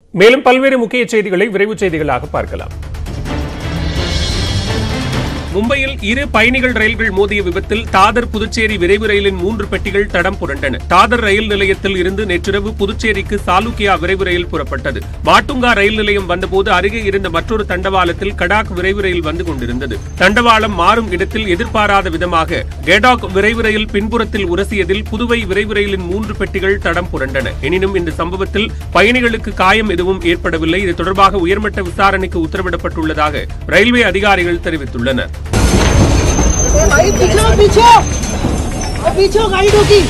மேலும் பல்வேறு முக்கிய செய்திகளை விரைவுச் செய்திகளாக பார்க்கலாம் மும்பையில் இரு பயணிகள் ரயில்கள் மோதிய விபத்தில் தாதர் புதுச்சேரி விரைவு ரயிலின் மூன்று பெட்டிகள் தடம் புரண்டன தாதர் ரயில் நிலையத்தில் இருந்து நேற்றிரவு புதுச்சேரிக்கு சாலுக்கியா விரைவு ரயில் புறப்பட்டது மாட்டுங்கா ரயில் நிலையம் வந்தபோது அருகே இருந்த மற்றொரு தண்டவாளத்தில் கடாக் விரைவு ரயில் வந்து கொண்டிருந்தது தண்டவாளம் மாறும் இடத்தில் எதிர்பாராத விதமாக கெடாக் விரைவு ரயில் பின்புறத்தில் உரசியதில் புதுவை விரைவு ரயிலின் மூன்று பெட்டிகள் தடம் புரண்டன எனினும் இந்த சம்பவத்தில் பயணிகளுக்கு காயம் எதுவும் ஏற்படவில்லை இது தொடர்பாக உயர்மட்ட விசாரணைக்கு உத்தரவிடப்பட்டுள்ளதாக ரயில்வே அதிகாரிகள் தெரிவித்துள்ளனர் भाई पीछे हो, पीछे हो। और पीछे हो, गाड़ी ठोकी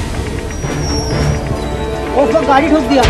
उसको गाड़ी ठोक दिया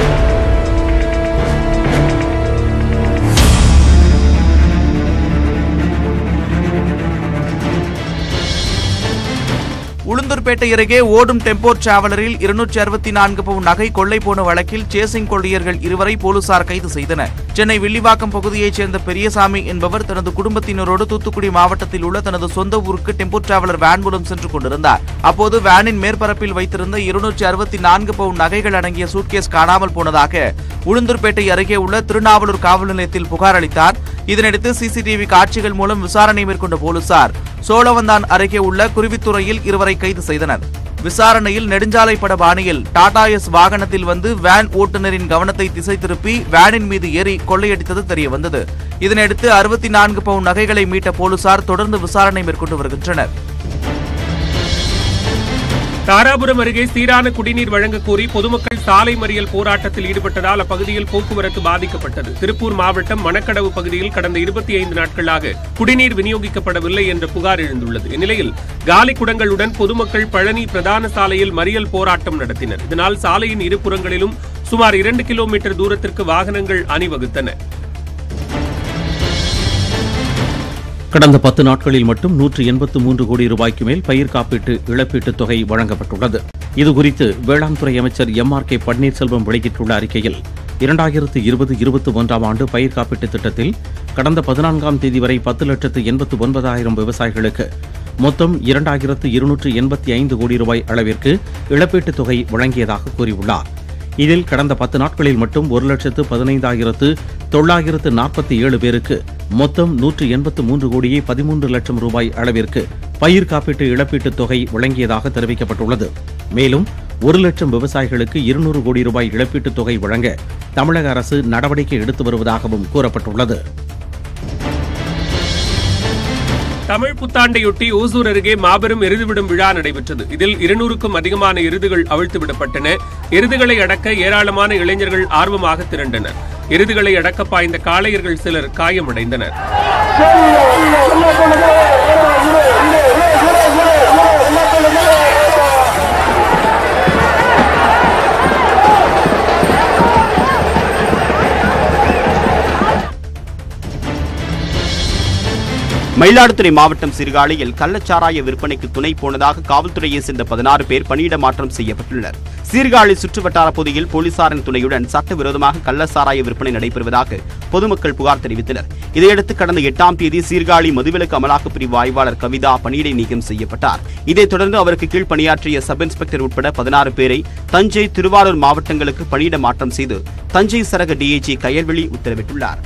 உளுந்தூர்பேட்டை அருகே ஓடும் டெம்போ டிராவலரில் இருநூற்றி அறுபத்தி நான்கு பவுன் நகை கொள்ளை போன வழக்கில் சேசிங் கொள்ளையர்கள் இருவரை போலீசார் கைது செய்தனர் சென்னை வில்லிவாக்கம் பகுதியைச் சேர்ந்த பெரியசாமி என்பவர் தனது குடும்பத்தினரோடு தூத்துக்குடி மாவட்டத்தில் உள்ள தனது சொந்த ஊருக்கு டெம்போ டிராவலர் வேன் மூலம் சென்று கொண்டிருந்தார் அப்போது வேனின் மேற்பரப்பில் வைத்திருந்த இருநூற்றி அறுபத்தி நான்கு பவுன் நகைகள் அடங்கிய சூட்கேஸ் காணாமல் போனதாக உளுந்தூர்பேட்டை அருகே உள்ள திருநாவலூர் காவல் நிலையத்தில் புகார் அளித்தார் இதனையடுத்து சிசிடிவி காட்சிகள் மூலம் விசாரணை மேற்கொண்ட போலீசார் சோழவந்தான் அருகே உள்ள குருவித்துறையில் இருவரை கைது செய்தனர் விசாரணையில் நெடுஞ்சாலை பட பாணியில் டாடா எஸ் வாகனத்தில் வந்து வேன் ஓட்டுநரின் கவனத்தை திசை திருப்பி வேனின் மீது ஏறி கொள்ளையடித்தது தெரியவந்தது இதனையடுத்து அறுபத்தி நான்கு பவுன் நகைகளை மீட்ட போலீசார் தொடர்ந்து விசாரணை மேற்கொண்டு வருகின்றனர் தாராபுரம் அருகே சீரான குடிநீர் வழங்கக் கோரி பொதுமக்கள் சாலை மறியல் போராட்டத்தில் ஈடுபட்டதால் அப்பகுதியில் போக்குவரத்து பாதிக்கப்பட்டது திருப்பூர் மாவட்டம் மணக்கடவு பகுதியில் கடந்த இருபத்தி ஐந்து நாட்களாக குடிநீர் விநியோகிக்கப்படவில்லை என்ற புகார் எழுந்துள்ளது இந்நிலையில் காலி குடங்களுடன் பொதுமக்கள் பழனி பிரதான சாலையில் மறியல் போராட்டம் நடத்தினர் இதனால் சாலையின் இருபுறங்களிலும் சுமார் இரண்டு கிலோமீட்டர் தூரத்திற்கு வாகனங்கள் அணிவகுத்தன கடந்த பத்து நாட்களில் மட்டும் நூற்று எண்பத்து மூன்று கோடி ரூபாய்க்கு மேல் பயிர் காப்பீட்டு இழப்பீட்டுத் தொகை வழங்கப்பட்டுள்ளது இதுகுறித்து வேளாண் துறை அமைச்சர் எம் ஆர் கே பன்னீர்செல்வம் வெளியிட்டுள்ள அறிக்கையில் இரண்டாயிரத்து இருபது இருபத்தி ஒன்றாம் ஆண்டு பயிர் காப்பீட்டுத் திட்டத்தில் கடந்த பதினான்காம் தேதி வரை பத்து லட்சத்து எண்பத்து ஒன்பதாயிரம் விவசாயிகளுக்கு மொத்தம் இரண்டாயிரத்து இருநூற்று எண்பத்தி ஐந்து கோடி ரூபாய் அளவிற்கு இழப்பீட்டுத் தொகை வழங்கியதாக கூறியுள்ளார் இதில் கடந்த பத்து நாட்களில் மட்டும் ஒரு லட்சத்து பதினைந்தாயிரத்து தொள்ளாயிரத்து நாற்பத்தி ஏழு பேருக்கு மொத்தம் நூற்று எண்பத்து மூன்று கோடியே பதிமூன்று லட்சம் ரூபாய் அளவிற்கு பயிர் காப்பீட்டு இழப்பீட்டுத் தொகை வழங்கியதாக தெரிவிக்கப்பட்டுள்ளது மேலும் ஒரு லட்சம் விவசாயிகளுக்கு இருநூறு கோடி ரூபாய் இழப்பீட்டுத் தொகை வழங்க தமிழக அரசு நடவடிக்கை எடுத்து வருவதாகவும் கூறப்பட்டுள்ளது தமிழ் புத்தாண்டையொட்டி ஓசூர் அருகே மாபெரும் எருதுவிடும் விழா நடைபெற்றது இதில் இருநூறுக்கும் அதிகமான எருதுகள் அவிழ்த்து விடப்பட்டன எருதுகளை அடக்க ஏராளமான இளைஞர்கள் ஆர்வமாக திரண்டனர் எருதுகளை அடக்க பாய்ந்த காளையர்கள் சிலர் காயமடைந்தனர் மயிலாடுதுறை மாவட்டம் சிறுகாழியில் கள்ளச்சாராய விற்பனைக்கு துணை போனதாக காவல்துறையை சேர்ந்த பதினாறு பேர் பணியிட மாற்றம் செய்யப்பட்டுள்ளனர் சீர்காழி சுற்றுவட்டார பகுதியில் போலீசாரின் துணையுடன் சட்டவிரோதமாக கள்ளச்சாராய விற்பனை நடைபெறுவதாக பொதுமக்கள் புகார் தெரிவித்தனர் இதையடுத்து கடந்த எட்டாம் தேதி சீர்காழி மதுவிலக்கு அமலாக்கப் பிரிவு ஆய்வாளர் கவிதா பணியிடை நீக்கம் செய்யப்பட்டார் இதைத் தொடர்ந்து அவருக்கு கீழ் பணியாற்றிய சப் இன்ஸ்பெக்டர் உட்பட பதினாறு பேரை தஞ்சை திருவாரூர் மாவட்டங்களுக்கு பணியிட மாற்றம் செய்து தஞ்சை சரக டிஐஜி கயல்வெளி உத்தரவிட்டுள்ளார்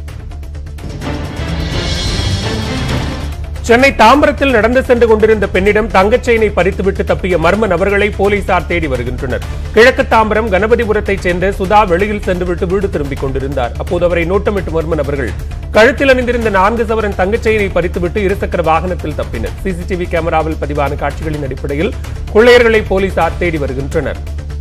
சென்னை தாம்பரத்தில் நடந்து சென்று கொண்டிருந்த பெண்ணிடம் தங்கச் செயினை பறித்துவிட்டு தப்பிய மர்ம நபர்களை போலீசார் தேடி வருகின்றனர் கிழக்கு தாம்பரம் கணபதிபுரத்தைச் சேர்ந்த சுதா வெளியில் சென்றுவிட்டு வீடு திரும்பிக் கொண்டிருந்தார் அப்போது அவரை நோட்டமிட்டு மர்ம நபர்கள் கழுத்தில் அணிந்திருந்த நான்கு சவரன் தங்கச் செயினை பறித்துவிட்டு இருசக்கர வாகனத்தில் தப்பினர் சிசிடிவி கேமராவில் பதிவான காட்சிகளின் அடிப்படையில் கொள்ளையர்களை போலீசார் தேடி வருகின்றனர்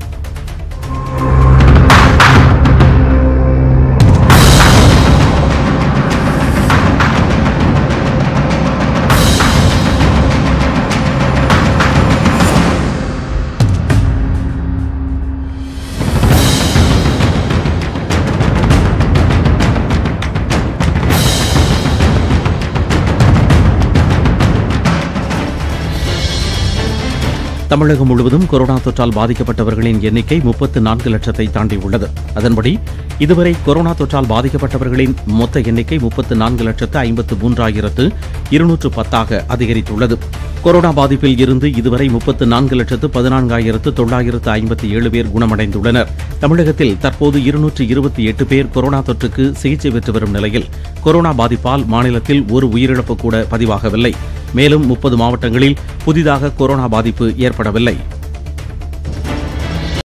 தமிழகம் முழுவதும் கொரோனா தொற்றால் பாதிக்கப்பட்டவர்களின் எண்ணிக்கை முப்பத்து நான்கு லட்சத்தை தாண்டியுள்ளது அதன்படி இதுவரை கொரோனா தொற்றால் பாதிக்கப்பட்டவர்களின் மொத்த எண்ணிக்கை முப்பத்து நான்கு லட்சத்து ஐம்பத்து மூன்றாயிரத்து இருநூற்று பத்தாக அதிகரித்துள்ளது கொரோனா பாதிப்பில் இருந்து இதுவரை முப்பத்து நான்கு லட்சத்து பதினான்காயிரத்து தொள்ளாயிரத்து ஐம்பத்தி ஏழு பேர் குணமடைந்துள்ளனர் தமிழகத்தில் தற்போது இருநூற்று இருபத்தி எட்டு பேர் கொரோனா தொற்றுக்கு சிகிச்சை பெற்று வரும் நிலையில் கொரோனா பாதிப்பால் மாநிலத்தில் ஒரு உயிரிழப்பு கூட பதிவாகவில்லை மேலும் முப்பது மாவட்டங்களில் புதிதாக கொரோனா பாதிப்பு ஏற்படவில்லை